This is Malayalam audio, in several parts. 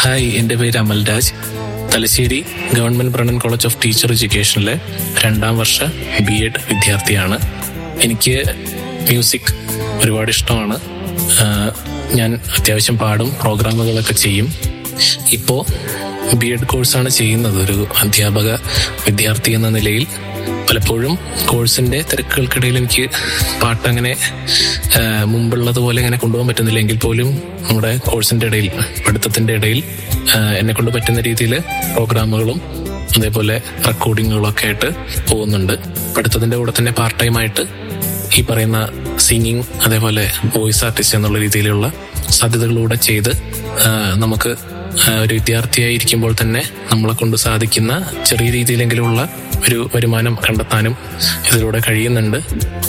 ഹായ് എൻ്റെ പേര് Amalraj Thalassery government Brennen college of teacher എഡ്യൂക്കേഷനിലെ രണ്ടാം വർഷ ബി എഡ് വിദ്യാർത്ഥിയാണ് എനിക്ക് മ്യൂസിക് ഒരുപാട് ഇഷ്ടമാണ് ആഹ് ഞാൻ അത്യാവശ്യം പാടും പ്രോഗ്രാമുകളൊക്കെ ചെയ്യും ഇപ്പോൾ ബി എഡ് കോഴ്സാണ് ചെയ്യുന്നത് ഒരു അധ്യാപക വിദ്യാർത്ഥി എന്ന നിലയിൽ പലപ്പോഴും കോഴ്സിന്റെ തിരക്കുകൾക്കിടയിൽ എനിക്ക് പാട്ട് അങ്ങനെ മുമ്പുള്ളതുപോലെ അങ്ങനെ കൊണ്ടുപോകാൻ പറ്റുന്നില്ല എങ്കിൽ പോലും നമ്മുടെ കോഴ്സിന്റെ ഇടയിൽ പഠിത്തത്തിന്റെ ഇടയിൽ എന്നെ കൊണ്ട് പറ്റുന്ന രീതിയിൽ പ്രോഗ്രാമുകളും അതേപോലെ റെക്കോർഡിങ്ങുകളും ഒക്കെ ആയിട്ട് പോകുന്നുണ്ട് പഠിത്തത്തിന്റെ കൂടെ തന്നെ പാർട്ട് ടൈം ആയിട്ട് ഈ പറയുന്ന സിംഗിങ് അതേപോലെ വോയിസ് ആർട്ടിസ്റ്റ് എന്നുള്ള രീതിയിലുള്ള സാധ്യതകളൂടെ ചെയ്ത് ആ, നമുക്ക് ആ, ഒരു വിദ്യാർത്ഥിയായിരിക്കുമ്പോൾ തന്നെ നമ്മളെ കൊണ്ട് സാധിക്കുന്ന ചെറിയ രീതിയിലെങ്കിലുമുള്ള ഒരു വരുമാനം കണ്ടെത്താനും ഇതിലൂടെ കഴിയുന്നുണ്ട്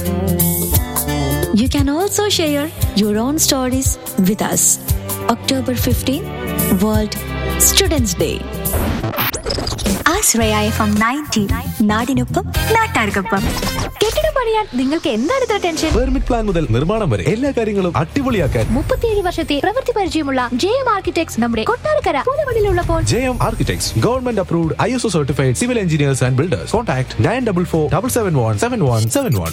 You can also share your own stories with us. October 15, World Students Day. Ashraya F M ninety നാടിനൊപ്പം നാട്ടാർക്കൊപ്പം കെട്ടിടം പണിയാൻ നിങ്ങൾക്ക് എന്താണ് ഇത്ര ടെൻഷൻ പെർമിറ്റ് പ്ലാൻ മുതൽ നിർമ്മാണം വരെ എല്ലാ കാര്യങ്ങളും അടിപൊളിയാക്കാൻ മുപ്പത്തിയേഴ് വർഷത്തെ പ്രവൃത്തി പരിചയമുള്ള ജെ എം ആർക്കിടെക്ട്സ് നമ്മുടെ കൊട്ടാരക്കര പുതുമണിലുള്ളപ്പോൾ J M architects government approved I S O certified civil engineers and builders contact nine double four double seven one seven one seven one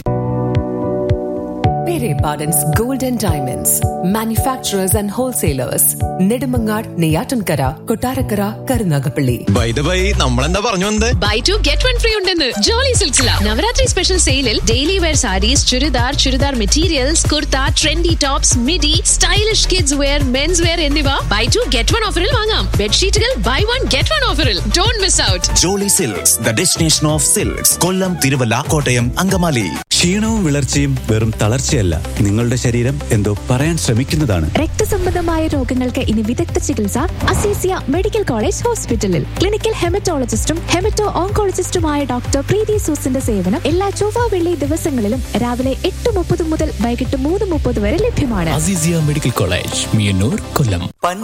Pere Pardon's Golden Diamonds, manufacturers and wholesalers, Nedumangad, Neyatankara, Kotarakara, Karunagapalli. By the by നമ്മളെന്താ പറഞ്ഞു വന്നത് buy two get one free ഉണ്ടെന്ന് ജോളി സിൽസില നവരാത്രി സ്പെഷ്യൽ സെയിലിൽ daily wear sarees churidar churidar materials kurta trendy tops midi stylish kids wear men's wear എന്നിവ ബൈ ടു ഗെറ്റ് വൺ ഓഫറിൽ വാങ്ങാം ബെഡ്ഷീറ്റുകൾ ബൈ വൺ ഗെറ്റ് വൺ ഓഫറിൽ don't miss out Jolly silks the destination of silks Kollam Thiruvalla Kottayam Angamaly ക്ഷീണവും വിളർച്ചയും വെറും തളർച്ചയല്ല നിങ്ങളുടെ ശരീരം എന്തോ പറയാൻ ശ്രമിക്കുന്നതാണ് രക്തസംബന്ധമായ രോഗങ്ങൾക്ക് ഇനി വിദഗ്ധ ചികിത്സ അസീസിയ മെഡിക്കൽ കോളേജ് ഹോസ്പിറ്റലിൽ ക്ലിനിക്കൽ ഹെമറ്റോളജിസ്റ്റും ഹെമറ്റോ ഓങ്കോളജിസ്റ്റുമായ ഡോക്ടർ പ്രീതി സൂസിന്റെ സേവനം എല്ലാ ചൊവ്വ വെള്ളി ദിവസങ്ങളിലും രാവിലെ എട്ട് മുപ്പത് മുതൽ വൈകിട്ട് മൂന്ന് മുപ്പത് വരെ ലഭ്യമാണ് അസീസിയ മെഡിക്കൽ കോളേജ് മിയന്നൂർ കൊല്ലം